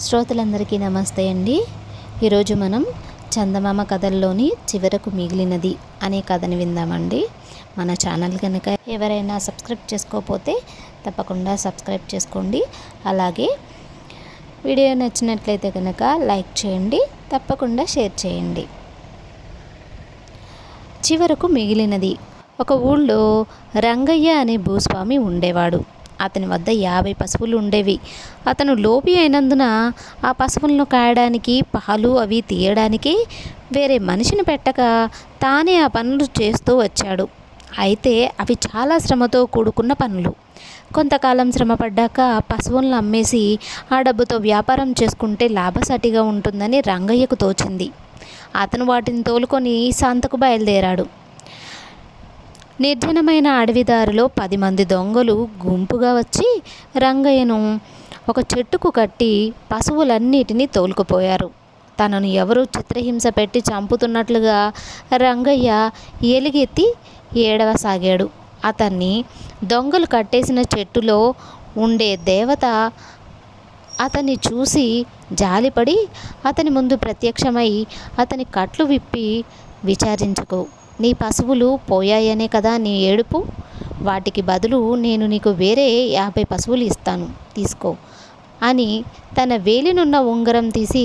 శ్రోతలందరికీ నమస్తే అండి ఈరోజు మనం చందమామ కథల్లోని చివరకు మిగిలినది అనే కథని విందామండి మన ఛానల్ కనుక ఎవరైనా సబ్స్క్రైబ్ చేసుకోకపోతే తప్పకుండా సబ్స్క్రైబ్ చేసుకోండి అలాగే వీడియో నచ్చినట్లయితే కనుక లైక్ చేయండి తప్పకుండా షేర్ చేయండి చివరకు మిగిలినది ఒక ఊళ్ళో రంగయ్య అనే భూస్వామి ఉండేవాడు అతని వద్ద యాభై పశువులు ఉండేవి అతను లోపి అయినందున ఆ పశువులను కాయడానికి పాలు అవి తీయడానికి వేరే మనిషిని పెట్టక తానే ఆ పనులు చేస్తూ వచ్చాడు అయితే అవి చాలా శ్రమతో కూడుకున్న పనులు కొంతకాలం శ్రమపడ్డాక పశువులను అమ్మేసి ఆ డబ్బుతో వ్యాపారం చేసుకుంటే లాభసాటిగా ఉంటుందని రంగయ్యకు తోచింది అతను వాటిని తోలుకొని సంతకు బయలుదేరాడు నిర్జనమైన అడవిదారిలో పది మంది దొంగలు గుంపుగా వచ్చి రంగయ్యను ఒక చెట్టుకు కట్టి పశువులన్నిటినీ తోలుకుపోయారు తనను ఎవరో చిత్రహింస పెట్టి చంపుతున్నట్లుగా రంగయ్య ఎలుగెత్తి ఏడవసాగాడు అతన్ని దొంగలు కట్టేసిన చెట్టులో ఉండే దేవత అతన్ని చూసి జాలిపడి అతని ముందు ప్రత్యక్షమై అతని కట్లు విప్పి విచారించుకో నీ పశువులు పోయాయనే కదా నీ ఏడుపు వాటికి బదులు నేను నీకు వేరే యాభై పశువులు ఇస్తాను తీసుకో అని తన వేలినున్న ఉంగరం తీసి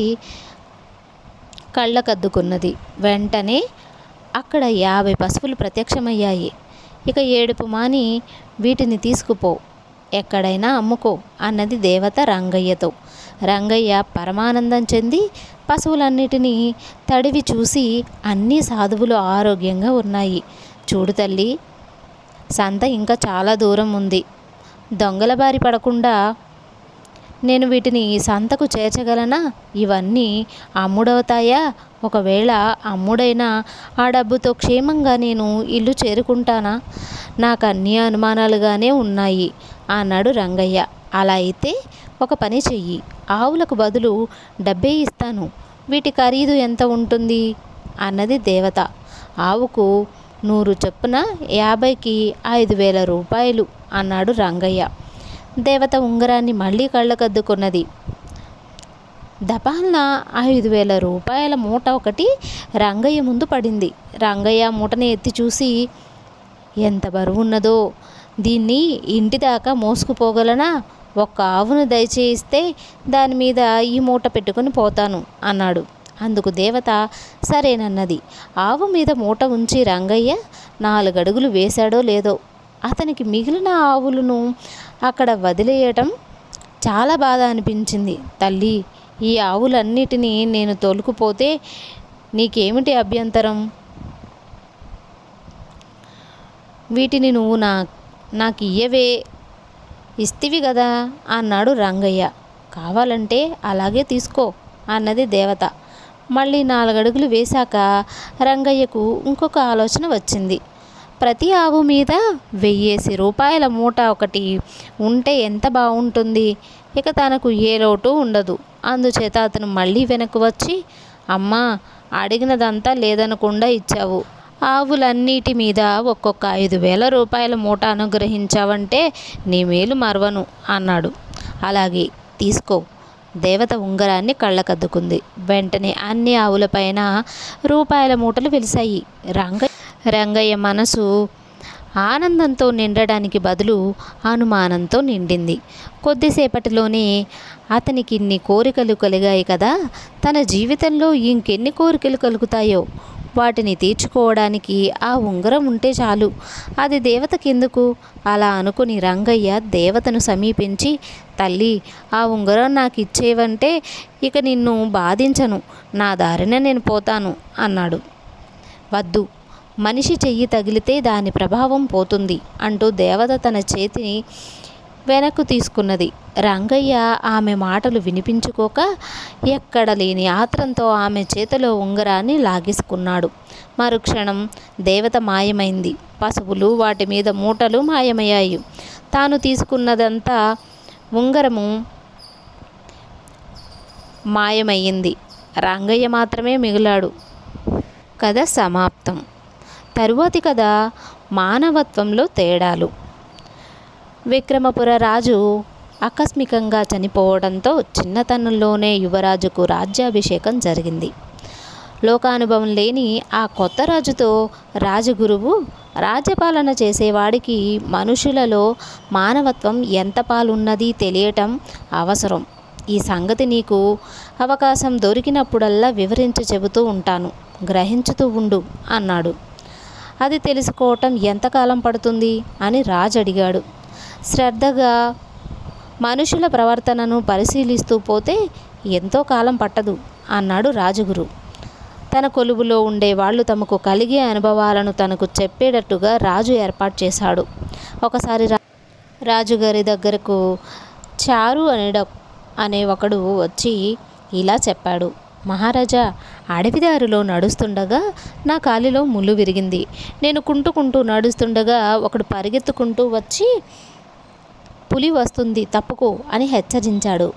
కళ్ళకద్దుకున్నది వెంటనే అక్కడ యాభై పశువులు ప్రత్యక్షమయ్యాయి ఇక ఏడుపు మాని వీటిని తీసుకుపో ఎక్కడైనా అమ్ముకో అన్నది దేవత రంగయ్యతో రంగయ్య పరమానందం చెంది పశువులన్నిటినీ తడివి చూసి అన్ని సాధువులు ఆరోగ్యంగా ఉన్నాయి చూడు తల్లి సంత ఇంకా చాలా దూరం ఉంది దొంగల బారి పడకుండా నేను వీటిని సంతకు చేర్చగలనా ఇవన్నీ అమ్ముడవుతాయా ఒకవేళ అమ్ముడైనా ఆ డబ్బుతో క్షేమంగా నేను ఇల్లు చేరుకుంటానా నాకు అన్ని అనుమానాలుగానే ఉన్నాయి అన్నాడు రంగయ్య అలా అయితే ఒక పని చెయ్యి ఆవులకు బదులు డబ్బే ఇస్తాను వీటి ఖరీదు ఎంత ఉంటుంది అన్నది దేవత ఆవుకు నూరు చొప్పున యాభైకి ఐదు వేల రూపాయలు అన్నాడు రంగయ్య దేవత ఉంగరాన్ని మళ్ళీ కళ్ళకద్దుకున్నది దపాల్న ఐదు వేల రూపాయల మూట ఒకటి రంగయ్య ముందు పడింది రంగయ్య మూటని ఎత్తి చూసి ఎంత బరువున్నదో దీన్ని ఇంటి దాకా మోసుకుపోగలనా ఒక్క ఆవును దయచేయిస్తే దాని మీద ఈ మూట పెట్టుకొని పోతాను అన్నాడు అందుకు దేవత సరేనన్నది ఆవు మీద మూట ఉంచి రంగయ్య నాలుగడుగులు వేశాడో లేదో అతనికి మిగిలిన ఆవులను అక్కడ వదిలేయటం చాలా బాధ అనిపించింది తల్లి ఈ ఆవులన్నిటినీ నేను తోలుకుపోతే నీకేమిటి అభ్యంతరం వీటిని నువ్వు నా నాకు ఇయ్యవే ఇస్తివి కదా అన్నాడు రంగయ్య కావాలంటే అలాగే తీసుకో అన్నది దేవత మళ్ళీ నాలుగడుగులు వేశాక రంగయ్యకు ఇంకొక ఆలోచన వచ్చింది ప్రతి ఆవు మీద వెయ్యేసి రూపాయల మూట ఒకటి ఉంటే ఎంత బాగుంటుంది ఇక తనకు ఏ లోటు ఉండదు అందుచేత అతను మళ్ళీ వెనక్కు వచ్చి అమ్మా అడిగినదంతా లేదనకుండా ఇచ్చావు ఆవులన్నిటి మీద ఒక్కొక్క ఐదు వేల రూపాయల మూట అనుగ్రహించావంటే నీ మేలు మరవను అన్నాడు అలాగే తీసుకో దేవత ఉంగరాన్ని కళ్ళకద్దుకుంది వెంటనే అన్ని ఆవులపైన రూపాయల మూటలు వెలిశాయి రంగ రంగయ్య మనసు ఆనందంతో నిండడానికి బదులు అనుమానంతో నిండింది కొద్దిసేపటిలోనే అతనికి ఇన్ని కోరికలు కలిగాయి కదా తన జీవితంలో ఇంకెన్ని కోరికలు కలుగుతాయో వాటిని తీర్చుకోవడానికి ఆ ఉంగరం ఉంటే చాలు అది దేవతకెందుకు అలా అనుకుని రంగయ్య దేవతను సమీపించి తల్లి ఆ ఉంగరం నాకు ఇచ్చేవంటే ఇక నిన్ను బాధించను నా దారిన నేను పోతాను అన్నాడు వద్దు మనిషి చెయ్యి తగిలితే దాని ప్రభావం పోతుంది అంటూ దేవత తన చేతిని వెనక్కు తీసుకున్నది రంగయ్య ఆమె మాటలు వినిపించుకోక ఎక్కడ లేని ఆత్రంతో ఆమె చేతిలో ఉంగరాన్ని లాగేసుకున్నాడు మరుక్షణం దేవత మాయమైంది పశువులు వాటి మీద మూటలు మాయమయ్యాయి తాను తీసుకున్నదంతా ఉంగరము మాయమయ్యింది రంగయ్య మాత్రమే మిగిలాడు కథ సమాప్తం తరువాతి కథ మానవత్వంలో తేడాలు విక్రమపుర రాజు ఆకస్మికంగా చనిపోవడంతో చిన్నతనంలోనే యువరాజుకు రాజ్యాభిషేకం జరిగింది లోకానుభవం లేని ఆ కొత్త రాజుతో రాజగురువు రాజ్యపాలన చేసేవాడికి మనుషులలో మానవత్వం ఎంత పాలున్నది తెలియటం అవసరం ఈ సంగతి నీకు అవకాశం దొరికినప్పుడల్లా వివరించి చెబుతూ ఉంటాను గ్రహించుతూ ఉండు అన్నాడు అది తెలుసుకోవటం ఎంతకాలం పడుతుంది అని రాజు అడిగాడు శ్రద్ధగా మనుషుల ప్రవర్తనను పరిశీలిస్తూ పోతే ఎంతో కాలం పట్టదు అన్నాడు రాజగురు తన కొలువులో ఉండే వాళ్ళు తమకు కలిగే అనుభవాలను తనకు చెప్పేటట్టుగా రాజు ఏర్పాటు చేశాడు ఒకసారి రా రాజుగారి దగ్గరకు చారు అనేడ అనే ఒకడు వచ్చి ఇలా చెప్పాడు మహారాజా అడవిదారిలో నడుస్తుండగా నా కాలిలో ముళ్ళు విరిగింది నేను కుంటుకుంటూ నడుస్తుండగా ఒకడు పరిగెత్తుకుంటూ వచ్చి పులి వస్తుంది తప్పుకో అని హెచ్చరించాడు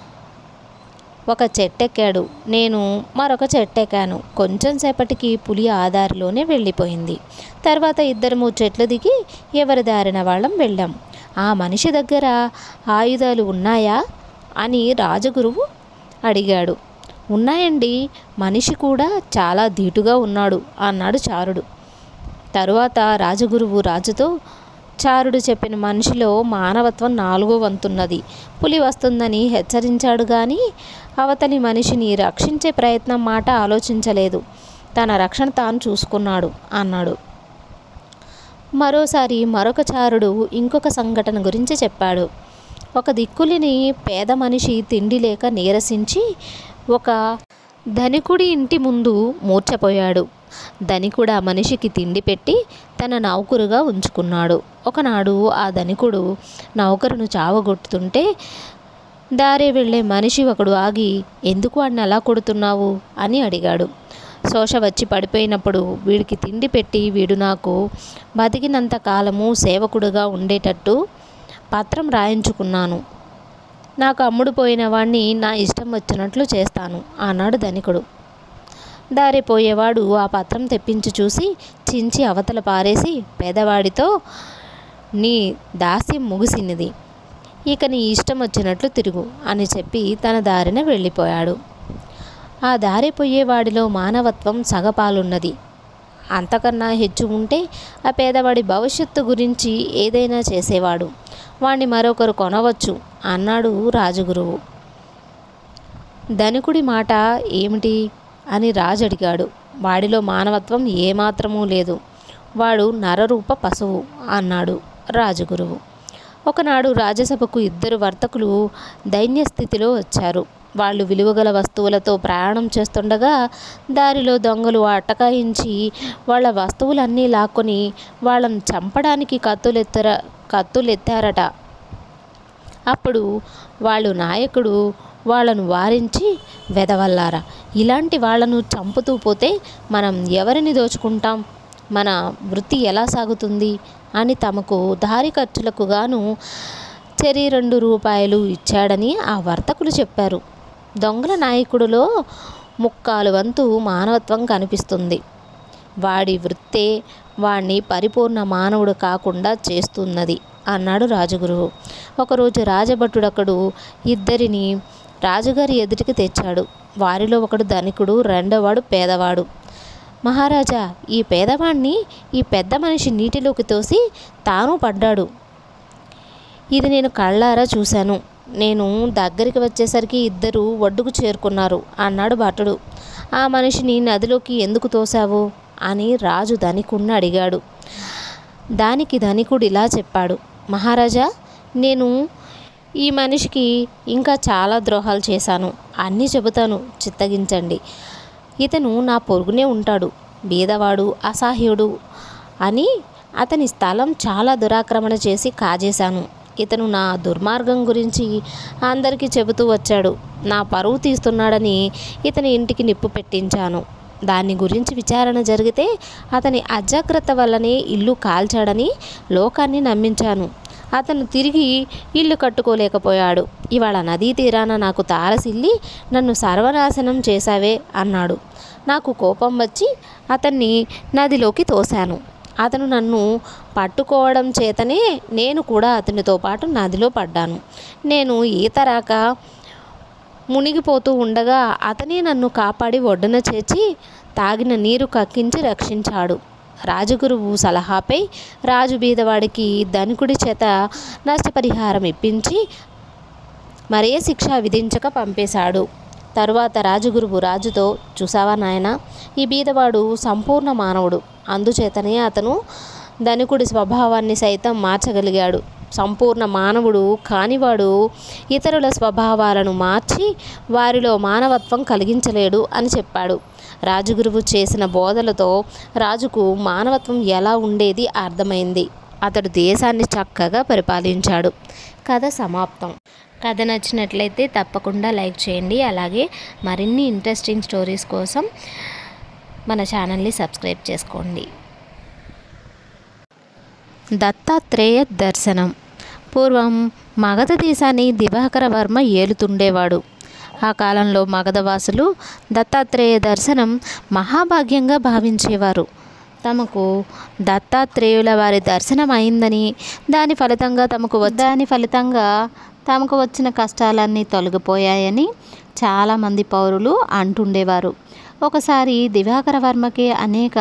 ఒక చెట్టెక్కాడు నేను మరొక చెట్టెక్కాను కొంచెం సేపటికి పులి ఆ దారిలోనే వెళ్ళిపోయింది తర్వాత ఇద్దరము చెట్లు దిగి ఎవరి దారిన వాళ్ళం వెళ్ళాం ఆ మనిషి దగ్గర ఆయుధాలు ఉన్నాయా అని రాజగురువు అడిగాడు ఉన్నాయండి మనిషి కూడా చాలా ధీటుగా ఉన్నాడు అన్నాడు చారుడు తరువాత రాజగురువు రాజుతో చారుడు చెప్పిన మనిషిలో మానవత్వం నాలుగో వంతున్నది పులి వస్తుందని హెచ్చరించాడు కానీ అవతలి మనిషిని రక్షించే ప్రయత్నం మాట ఆలోచించలేదు తన రక్షణ తాను చూసుకున్నాడు అన్నాడు మరోసారి మరొక చారుడు ఇంకొక సంఘటన గురించి చెప్పాడు ఒక దిక్కులిని పేద మనిషి తిండి లేక నీరసించి ఒక ధనికుడి ఇంటి ముందు మూర్చపోయాడు ధనికుడు ఆ మనిషికి తిండి పెట్టి తన నౌకరుగా ఉంచుకున్నాడు ఒకనాడు ఆ ధనికుడు నౌకరును చావగొట్టుతుంటే దారే వెళ్ళే మనిషి ఒకడు ఆగి ఎందుకు వాడిని అలా కొడుతున్నావు అని అడిగాడు శోష వచ్చి పడిపోయినప్పుడు వీడికి తిండి పెట్టి వీడు నాకు బతికినంత కాలము సేవకుడుగా ఉండేటట్టు పత్రం రాయించుకున్నాను నాకు అమ్ముడు పోయిన వాడిని నా ఇష్టం వచ్చినట్లు చేస్తాను అన్నాడు ధనికుడు దారిపోయేవాడు ఆ పత్రం తెప్పించి చూసి చించి అవతల పారేసి పేదవాడితో నీ దాస్యం ముగిసినది ఇక నీ ఇష్టం వచ్చినట్లు తిరుగు అని చెప్పి తన దారిన వెళ్ళిపోయాడు ఆ దారిపోయేవాడిలో మానవత్వం సగపాలున్నది అంతకన్నా హెచ్చు ఉంటే ఆ పేదవాడి భవిష్యత్తు గురించి ఏదైనా చేసేవాడు వాణ్ణి మరొకరు కొనవచ్చు అన్నాడు రాజగురువు ధనికుడి మాట ఏమిటి అని రాజు అడిగాడు వాడిలో మానవత్వం ఏమాత్రమూ లేదు వాడు నరరూప పశువు అన్నాడు రాజగురువు ఒకనాడు రాజసభకు ఇద్దరు వర్తకులు దైన్య స్థితిలో వచ్చారు వాళ్ళు విలువగల వస్తువులతో ప్రయాణం చేస్తుండగా దారిలో దొంగలు అటకాయించి వాళ్ళ వస్తువులన్నీ లాక్కొని వాళ్ళను చంపడానికి కత్తులెత్తర కత్తులెత్తారట అప్పుడు వాళ్ళు నాయకుడు వాళ్ళను వారించి వెదవల్లారా ఇలాంటి వాళ్ళను చంపుతూ పోతే మనం ఎవరిని దోచుకుంటాం మన వృత్తి ఎలా సాగుతుంది అని తమకు దారి ఖర్చులకు గాను చెరి రెండు రూపాయలు ఇచ్చాడని ఆ వర్తకులు చెప్పారు దొంగల నాయకుడిలో ముక్కాలు వంతు మానవత్వం కనిపిస్తుంది వాడి వృత్తే వాణ్ణి పరిపూర్ణ మానవుడు కాకుండా చేస్తున్నది అన్నాడు రాజగురువు ఒకరోజు రాజభటుడొకడు ఇద్దరిని రాజుగారి ఎదుటికి తెచ్చాడు వారిలో ఒకడు ధనికుడు రెండోవాడు పేదవాడు మహారాజా ఈ పేదవాణ్ణి ఈ పెద్ద మనిషి నీటిలోకి తోసి తాను పడ్డాడు ఇది నేను కళ్ళారా చూశాను నేను దగ్గరికి వచ్చేసరికి ఇద్దరు ఒడ్డుకు చేరుకున్నారు అన్నాడు భటుడు ఆ మనిషిని నదిలోకి ఎందుకు తోశావు అని రాజు ధనికుణ్ణి అడిగాడు దానికి ధనికుడు ఇలా చెప్పాడు మహారాజా నేను ఈ మనిషికి ఇంకా చాలా ద్రోహాలు చేశాను అన్నీ చెబుతాను చిత్తగించండి ఇతను నా పొరుగునే ఉంటాడు బీదవాడు అసహ్యుడు అని అతని స్థలం చాలా దురాక్రమణ చేసి కాజేశాను ఇతను నా దుర్మార్గం గురించి అందరికీ చెబుతూ వచ్చాడు నా పరువు తీస్తున్నాడని ఇతని ఇంటికి నిప్పు పెట్టించాను దాని గురించి విచారణ జరిగితే అతని అజాగ్రత్త వల్లనే ఇల్లు కాల్చాడని లోకాన్ని నమ్మించాను అతను తిరిగి ఇల్లు కట్టుకోలేకపోయాడు ఇవాళ నదీ తీరాన నాకు తారసిల్లి నన్ను సర్వనాశనం చేశావే అన్నాడు నాకు కోపం వచ్చి అతన్ని నదిలోకి తోశాను అతను నన్ను పట్టుకోవడం చేతనే నేను కూడా అతనితో పాటు నదిలో పడ్డాను నేను ఈత రాక మునిగిపోతూ ఉండగా అతనే నన్ను కాపాడి ఒడ్డున చేర్చి తాగిన నీరు కక్కించి రక్షించాడు రాజగురువు సలహాపై రాజు బీదవాడికి ధనికుడి చేత నష్టపరిహారం ఇప్పించి మరే శిక్ష విధించక పంపేశాడు తరువాత రాజగురువు రాజుతో చూసావా నాయన ఈ బీదవాడు సంపూర్ణ మానవుడు అందుచేతనే అతను ధనికుడి స్వభావాన్ని సైతం మార్చగలిగాడు సంపూర్ణ మానవుడు కానివాడు ఇతరుల స్వభావాలను మార్చి వారిలో మానవత్వం కలిగించలేడు అని చెప్పాడు రాజగురువు చేసిన బోధలతో రాజుకు మానవత్వం ఎలా ఉండేది అర్థమైంది అతడు దేశాన్ని చక్కగా పరిపాలించాడు కథ సమాప్తం కథ నచ్చినట్లయితే తప్పకుండా లైక్ చేయండి అలాగే మరిన్ని ఇంట్రెస్టింగ్ స్టోరీస్ కోసం మన ఛానల్ని సబ్స్క్రైబ్ చేసుకోండి దత్తాత్రేయ దర్శనం పూర్వం మగధ దేశాన్ని దివాకర వర్మ ఏలుతుండేవాడు ఆ కాలంలో మగధవాసులు దత్తాత్రేయ దర్శనం మహాభాగ్యంగా భావించేవారు తమకు దత్తాత్రేయుల వారి దర్శనం అయిందని దాని ఫలితంగా తమకు వ- దాని ఫలితంగా తమకు వచ్చిన కష్టాలన్నీ తొలగిపోయాయని చాలామంది పౌరులు అంటుండేవారు ఒకసారి దివాకర వర్మకి అనేక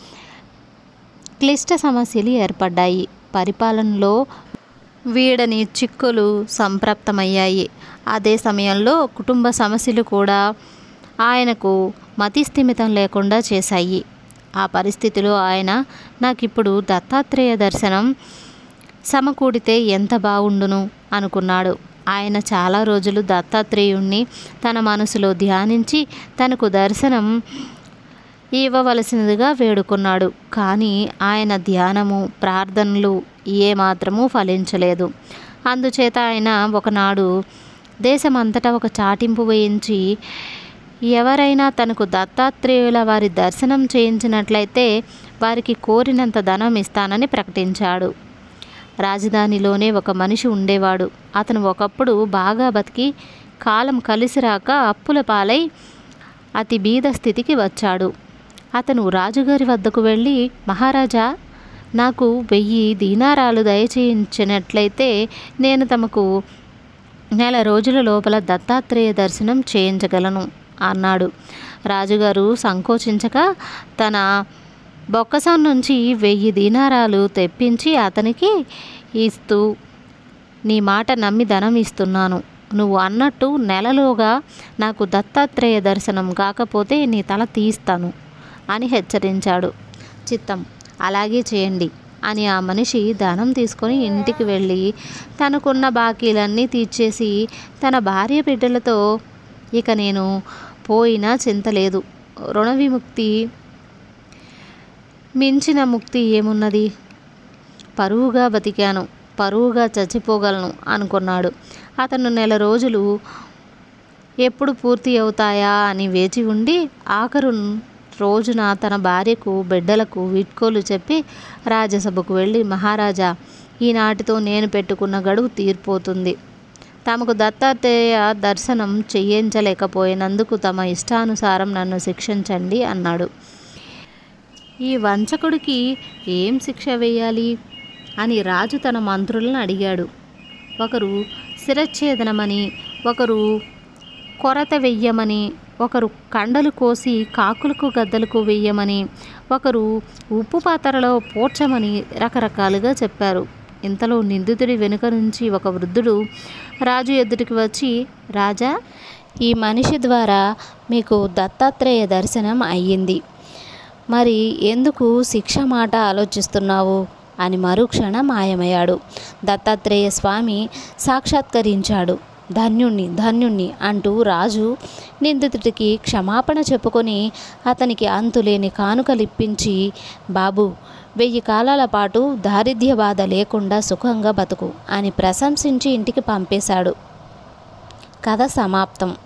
క్లిష్ట సమస్యలు ఏర్పడ్డాయి పరిపాలనలో వీడని చిక్కులు సంప్రాప్తమయ్యాయి అదే సమయంలో కుటుంబ సమస్యలు కూడా ఆయనకు మతిస్థిమితం లేకుండా చేశాయి ఆ పరిస్థితిలో ఆయన నాకిప్పుడు దత్తాత్రేయ దర్శనం సమకూడితే ఎంత బాగుండును అనుకున్నాడు ఆయన చాలా రోజులు దత్తాత్రేయుణ్ణి తన మనసులో ధ్యానించి తనకు దర్శనం ఇవ్వవలసినదిగా వేడుకున్నాడు కానీ ఆయన ధ్యానము ప్రార్థనలు ఏమాత్రమూ ఫలించలేదు అందుచేత ఆయన ఒకనాడు దేశమంతటా ఒక చాటింపు వేయించి ఎవరైనా తనకు దత్తాత్రేయుల వారి దర్శనం చేయించినట్లయితే వారికి కోరినంత ధనం ఇస్తానని ప్రకటించాడు రాజధానిలోనే ఒక మనిషి ఉండేవాడు అతను ఒకప్పుడు బాగా బతికి కాలం కలిసి రాక అప్పుల పాలై అతి బీద స్థితికి వచ్చాడు అతను రాజుగారి వద్దకు వెళ్ళి మహారాజా నాకు వెయ్యి దీనారాలు దయచేయించినట్లయితే నేను తమకు నెల రోజుల లోపల దత్తాత్రేయ దర్శనం చేయించగలను అన్నాడు రాజుగారు సంకోచించక తన బొక్కసం నుంచి వెయ్యి దీనారాలు తెప్పించి అతనికి ఇస్తూ నీ మాట నమ్మి ధనం ఇస్తున్నాను నువ్వు అన్నట్టు నెలలోగా నాకు దత్తాత్రేయ దర్శనం కాకపోతే నీ తల తీస్తాను అని హెచ్చరించాడు చిత్తం అలాగే చేయండి అని ఆ మనిషి ధనం తీసుకొని ఇంటికి వెళ్ళి తనకున్న బాకీలన్నీ తీర్చేసి తన భార్య బిడ్డలతో ఇక నేను పోయినా చింత లేదు రుణ విముక్తి మించిన ముక్తి ఏమున్నది పరువుగా బతికాను పరువుగా చచ్చిపోగలను అనుకున్నాడు అతను నెల రోజులు ఎప్పుడు పూర్తి అవుతాయా అని వేచి ఉండి ఆఖరు రోజున తన భార్యకు బిడ్డలకు వీడ్కోలు చెప్పి రాజ్యసభకు వెళ్ళి మహారాజా ఈనాటితో నేను పెట్టుకున్న గడువు తీరిపోతుంది తమకు దత్తాత్రేయ దర్శనం చేయించలేకపోయినందుకు తమ ఇష్టానుసారం నన్ను శిక్షించండి అన్నాడు ఈ వంచకుడికి ఏం శిక్ష వేయాలి అని రాజు తన మంత్రులను అడిగాడు ఒకరు శిరచ్ఛేదనమని ఒకరు కొరత వెయ్యమని ఒకరు కండలు కోసి కాకులకు గద్దలకు వెయ్యమని ఒకరు ఉప్పు పాత్రలో పోడ్చమని రకరకాలుగా చెప్పారు ఇంతలో నిందితుడి వెనుక నుంచి ఒక వృద్ధుడు రాజు ఎదుటికి వచ్చి రాజా ఈ మనిషి ద్వారా మీకు దత్తాత్రేయ దర్శనం అయ్యింది మరి ఎందుకు శిక్ష మాట ఆలోచిస్తున్నావు అని మరుక్షణం మాయమయ్యాడు దత్తాత్రేయ స్వామి సాక్షాత్కరించాడు ధన్యుణ్ణి ధన్యుణ్ణి అంటూ రాజు నిందితుడికి క్షమాపణ చెప్పుకొని అతనికి అంతులేని కానుకలిప్పించి బాబు వెయ్యి కాలాల పాటు దారిద్ర్య బాధ లేకుండా సుఖంగా బతుకు అని ప్రశంసించి ఇంటికి పంపేశాడు కథ సమాప్తం